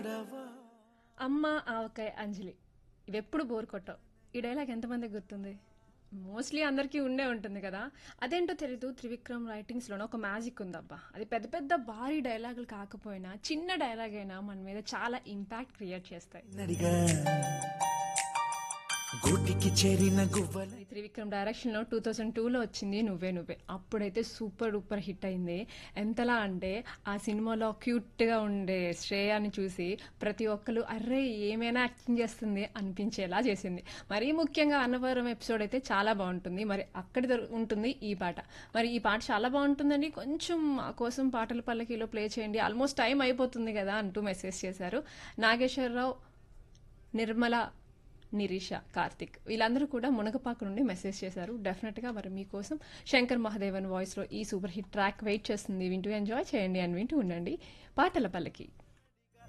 అమ్మ ఆవకాయ అంజలి ఇవి ఎప్పుడు బోర్ కొట్టవు ఈ డైలాగ్ ఎంతమందికి గుర్తుంది మోస్ట్లీ అందరికీ ఉండే ఉంటుంది కదా అదేంటో తెలీదు త్రివిక్రమ్ రైటింగ్స్లోనే ఒక మ్యాజిక్ ఉందబ్బా అది పెద్ద పెద్ద భారీ డైలాగులు కాకపోయినా చిన్న డైలాగ్ అయినా మన మీద చాలా ఇంపాక్ట్ క్రియేట్ చేస్తాయి నడిగా గూటికి చేరిన గువ్వల ఈ త్రివిక్రమ్ డైరెక్షన్లో టూ థౌజండ్ టూలో వచ్చింది నువ్వే నువ్వే అప్పుడైతే సూపర్ డూపర్ హిట్ అయింది ఎంతలా అంటే ఆ సినిమాలో క్యూట్గా ఉండే శ్రేయాని చూసి ప్రతి ఒక్కరు అర్రే ఏమైనా యాక్టింగ్ చేస్తుంది అనిపించేలా చేసింది మరీ ముఖ్యంగా అన్నవరం ఎపిసోడ్ అయితే చాలా బాగుంటుంది మరి అక్కడి దొరు- ఉంటుంది ఈ పాట మరి ఈ పాట చాలా బాగుంటుందండి కొంచెం మా కోసం పాటల పల్లకీలో ప్లే చేయండి ఆల్మోస్ట్ టైం అయిపోతుంది కదా అంటూ మెసేజ్ చేశారు నాగేశ్వరరావు నిర్మల నిరీష కార్తిక్ వీళ్ళందరూ కూడా మునగపాకు నుండి మెసేజ్ చేశారు డెఫినెట్గా మరి మీకోసం శంకర్ మహాదేవన్ వాయిస్లో ఈ సూపర్ హిట్ ట్రాక్ వెయిట్ చేస్తుంది వింటూ ఎంజాయ్ చేయండి అని వింటూ ఉండండి పాటల పల్లకి